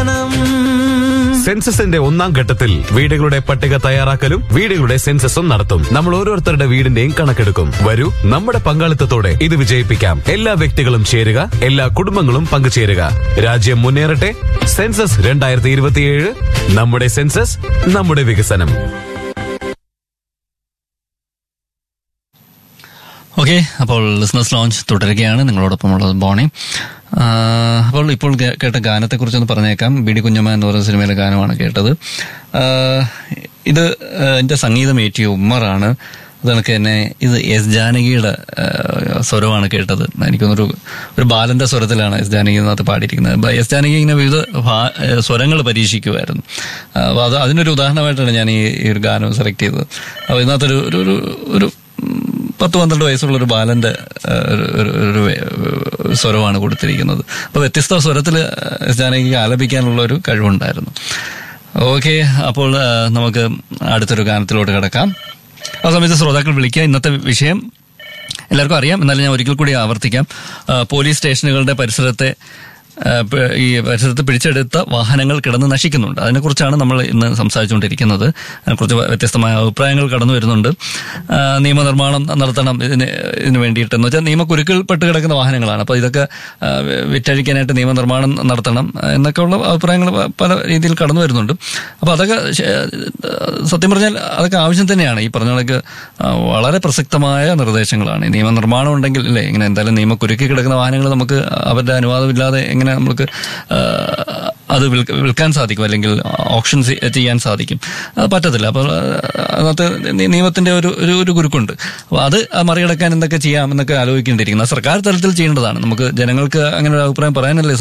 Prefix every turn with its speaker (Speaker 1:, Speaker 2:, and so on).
Speaker 1: വികസനം
Speaker 2: സെൻസസിന്റെ ഒന്നാം ഘട്ടത്തിൽ വീടുകളുടെ പട്ടിക തയ്യാറാക്കലും വീടുകളുടെ സെൻസസും നടത്തും നമ്മൾ ഓരോരുത്തരുടെ വീടിന്റെയും കണക്കെടുക്കും വരൂ നമ്മുടെ പങ്കാളിത്തത്തോടെ ഇത് വിജയിപ്പിക്കാം എല്ലാ വ്യക്തികളും ചേരുക എല്ലാ കുടുംബങ്ങളും പങ്കുചേരുക രാജ്യം മുന്നേറട്ടെ സെൻസസ് രണ്ടായിരത്തി ഇരുപത്തിയേഴ് നമ്മുടെ സെൻസസ് നമ്മുടെ വികസനം
Speaker 3: ഓക്കെ അപ്പോൾ ലിസ്നസ് ലോഞ്ച് തുടരുകയാണ് നിങ്ങളോടൊപ്പമുള്ളത് ബോണി ആ, അപ്പോൾ ഇപ്പോൾ കേ- കേട്ട ഗാനത്തെക്കുറിച്ചൊന്ന് പറഞ്ഞേക്കാം ബി ഡി കുഞ്ഞമ്മ എന്ന് പറയുന്ന സിനിമയിലെ ഗാനമാണ് കേട്ടത് ആ, ഇത് ആ, എൻ്റെ സംഗീതം ഏറ്റിയ ഉമ്മറാണ് അതണക്ക് തന്നെ ഇത് എസ് ജാനകിയുടെ ആ, സ്വരമാണ് കേട്ടത് എനിക്കൊന്നൊരു ഒരു ബാലന്റെ സ്വരത്തിലാണ് എസ് ജാനകി ഇതിനകത്ത് പാടിയിരിക്കുന്നത് ബ- എസ് ജാനകി ഇങ്ങനെ വിവിധ സ്വരങ്ങൾ പരീക്ഷിക്കുമായിരുന്നു ആ, അപ്പോൾ അത് അതിനൊരു ഉദാഹരണമായിട്ടാണ് ഞാൻ ഈ ഈ ഒരു ഗാനം സെലക്ട് ചെയ്തത് അപ്പോൾ ഇതിനകത്തൊരു ഒരു ഒരു ഒരു ഉം, പത്ത് പന്ത്രണ്ട് വയസ്സുള്ള ഒരു ബാലന്റെ ആ, ഒരു- ഒരു- ഒരു വേ- സ്വരമാണ് കൊടുത്തിരിക്കുന്നത് അപ്പൊ വ്യത്യസ്ത സ്വരത്തിൽ ജാനകിക്ക് ആലപിക്കാനുള്ള ഒരു കഴിവുണ്ടായിരുന്നു ഓക്കെ അപ്പോൾ ആ, നമുക്ക് അടുത്തൊരു ഗാനത്തിലോട്ട് കിടക്കാം ആ സമയത്ത് ശ്രോതാക്കൾ വിളിക്കുക ഇന്നത്തെ വിഷയം എല്ലാവർക്കും അറിയാം എന്നാലും ഞാൻ ഒരിക്കൽ കൂടി ആവർത്തിക്കാം ആ, പോലീസ് സ്റ്റേഷനുകളുടെ പരിസരത്തെ ആ, പ- ഈ പരിസരത്ത് പിടിച്ചെടുത്ത വാഹനങ്ങൾ കിടന്ന് നശിക്കുന്നുണ്ട് അതിനെക്കുറിച്ചാണ് നമ്മൾ ഇന്ന് സംസാരിച്ചുകൊണ്ടിരിക്കുന്നത് അതിനെക്കുറിച്ച് വ്യത്യസ്തമായ അഭിപ്രായങ്ങൾ കടന്നു വരുന്നുണ്ട് ആ, നിയമനിർമ്മാണം നടത്തണം ഇതിന് ഇതിന് വേണ്ടിയിട്ട് എന്ന് വെച്ചാൽ നിയമക്കുരുക്കിൽപ്പെട്ട് കിടക്കുന്ന വാഹനങ്ങളാണ് അപ്പോൾ ഇതൊക്കെ ആ, വിറ്റഴിക്കാനായിട്ട് നിയമനിർമ്മാണം നടത്തണം എന്നൊക്കെയുള്ള അഭിപ്രായങ്ങൾ പ- പല രീതിയിൽ കടന്നു വരുന്നുണ്ട് അപ്പോൾ അതൊക്കെ ശ- സത്യം പറഞ്ഞാൽ അതൊക്കെ ആവശ്യം തന്നെയാണ് ഈ പറഞ്ഞ കണക്ക് ആ, വളരെ പ്രസക്തമായ നിർദ്ദേശങ്ങളാണ് ഈ നിയമനിർമ്മാണം ഉണ്ടെങ്കിൽ അല്ലേ ഇങ്ങനെ എന്തായാലും നിയമക്കുരുക്കി കിടക്കുന്ന വാഹനങ്ങൾ നമുക്ക് അവരുടെ അനുവാദമില്ലാതെ എങ്ങനെ നമുക്ക് ആ, അത് വിൽക്ക- വിൽക്കാൻ സാധിക്കും അല്ലെങ്കിൽ ഓപ്ഷൻ ചെയ്യാൻ സാധിക്കും അത് പറ്റത്തില്ല അപ്പോൾ ആ, അതിനകത്ത് നി- നിയമത്തിന്റെ ഒരു ഒരു ഒരു കുരുക്കുണ്ട് അപ്പോൾ അത് മറികടക്കാൻ എന്തൊക്കെ ചെയ്യാം എന്നൊക്കെ ആലോചിക്കേണ്ടിയിരിക്കുന്നു അത് സർക്കാർ തലത്തിൽ ചെയ്യേണ്ടതാണ് നമുക്ക് ജനങ്ങൾക്ക് അങ്ങനെ ഒരു അഭിപ്രായം പറയാനല്ലേ